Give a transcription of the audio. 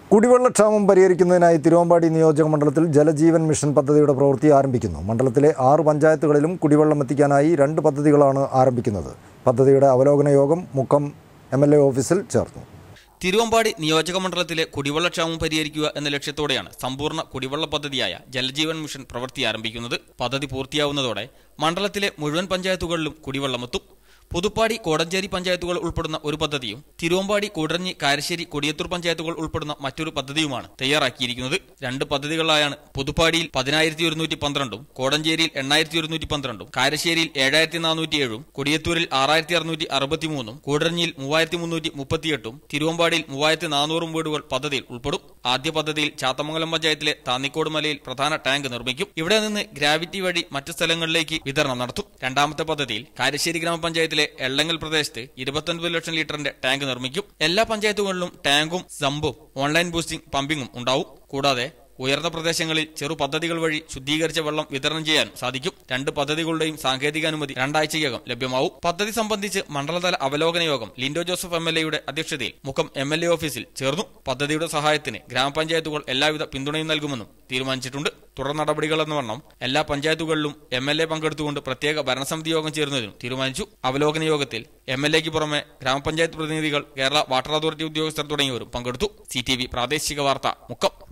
കുടിവെള്ളക്ഷാമം പരിഹരിക്കുന്നതിനായി തിരുവമ്പാടി നിയോജക മണ്ഡലത്തിൽ ജലജീവൻ മിഷൻ പദ്ധതിയുടെ പ്രവൃത്തി ആരംഭിക്കുന്നു മണ്ഡലത്തിലെ ആറ് പഞ്ചായത്തുകളിലും കുടിവെള്ളം എത്തിക്കാനായി രണ്ട് പദ്ധതികളാണ് ആരംഭിക്കുന്നത് പദ്ധതിയുടെ അവലോകന യോഗം മുക്കം എം എൽ എ ഓഫീസിൽ ചേർന്നു തിരുവമ്പാടി നിയോജക മണ്ഡലത്തിലെ കുടിവെള്ളക്ഷാമം പരിഹരിക്കുക എന്ന ലക്ഷ്യത്തോടെയാണ് സമ്പൂർണ്ണ കുടിവെള്ള പദ്ധതിയായ ജലജീവൻ മിഷൻ പ്രവൃത്തി ആരംഭിക്കുന്നത് പദ്ധതി പൂർത്തിയാവുന്നതോടെ മണ്ഡലത്തിലെ മുഴുവൻ പഞ്ചായത്തുകളിലും കുടിവെള്ളമെത്തും പുതുപ്പാടി കോടഞ്ചേരി പഞ്ചായത്തുകൾ ഉൾപ്പെടുന്ന ഒരു പദ്ധതിയും തിരുവമ്പാടി കൂടരഞ്ഞി കാരശ്ശേരി കൊടിയത്തൂർ പഞ്ചായത്തുകൾ ഉൾപ്പെടുന്ന മറ്റൊരു പദ്ധതിയുമാണ് തയ്യാറാക്കിയിരിക്കുന്നത് രണ്ട് പദ്ധതികളായാണ് പുതുപ്പാടിയിൽ പതിനായിരത്തി ഒരുന്നൂറ്റി പന്ത്രണ്ടും കോടഞ്ചേരിയിൽ എണ്ണായിരത്തി ഒരുന്നൂറ്റി പന്ത്രണ്ടും കാരശ്ശേരിയിൽ ഏഴായിരത്തി നാനൂറ്റി ഏഴും കൊടിയത്തൂരിൽ ആറായിരത്തി അറുന്നൂറ്റി അറുപത്തിമൂന്നും കൂടരഞ്ഞിയിൽ മൂവായിരത്തി മുന്നൂറ്റി മുപ്പത്തിയെട്ടും തിരുവമ്പാടിയിൽ മൂവായിരത്തി നാനൂറും വീടുകൾ പദ്ധതിയിൽ ഉൾപ്പെടും ആദ്യ പദ്ധതിയിൽ ചാത്തമംഗലം പഞ്ചായത്തിലെ താന്നിക്കോട് മലയിൽ പ്രധാന ടാങ്ക് നിർമ്മിക്കും ഇവിടെ നിന്ന് ഗ്രാവിറ്റി വഴി മറ്റ് സ്ഥലങ്ങളിലേക്ക് വിതരണം നടത്തും രണ്ടാമത്തെ പദ്ധതിയിൽ കാരശ്ശേരി ഗ്രാമപഞ്ചായത്തിലെ എള്ളങ്ങൽ പ്രദേശത്ത് ഇരുപത്തൊൻപത് ലക്ഷം ലിറ്ററിന്റെ ടാങ്ക് നിർമ്മിക്കും എല്ലാ പഞ്ചായത്തുകളിലും ടാങ്കും സമ്പും ഓൺലൈൻ ബൂസ്റ്റിംഗ് പമ്പിങ്ങും ഉണ്ടാവും കൂടാതെ ഉയർന്ന പ്രദേശങ്ങളിൽ ചെറു പദ്ധതികൾ വഴി ശുദ്ധീകരിച്ച വെള്ളം വിതരണം ചെയ്യാൻ സാധിക്കും രണ്ട് പദ്ധതികളുടെയും സാങ്കേതിക അനുമതി രണ്ടാഴ്ചയ്ക്കകം ലഭ്യമാവും പദ്ധതി സംബന്ധിച്ച് മണ്ഡലതല അവലോകന യോഗം ലിൻഡോ ജോസഫ് എം എൽ എയുടെ അധ്യക്ഷതയിൽ മുഖം എം എൽ എ ഓഫീസിൽ ചേർന്നു പദ്ധതിയുടെ സഹായത്തിന് ഗ്രാമപഞ്ചായത്തുകൾ എല്ലാവിധ പിന്തുണയും നൽകുമെന്നും തീരുമാനിച്ചിട്ടുണ്ട് തുടർ നടപടികളെന്ന വണ്ണം എല്ലാ പഞ്ചായത്തുകളിലും എം എൽ എ പങ്കെടുത്തുകൊണ്ട് പ്രത്യേക ഭരണസമിതി യോഗം ചേരുന്നതിനും തീരുമാനിച്ചു അവലോകന യോഗത്തിൽ എം എൽ എക്ക് പുറമെ ഗ്രാമപഞ്ചായത്ത് പ്രതിനിധികൾ കേരള വാട്ടർ അതോറിറ്റി ഉദ്യോഗസ്ഥർ തുടങ്ങിയവരും പങ്കെടുത്തു സി പ്രാദേശിക വാർത്ത മുക്കം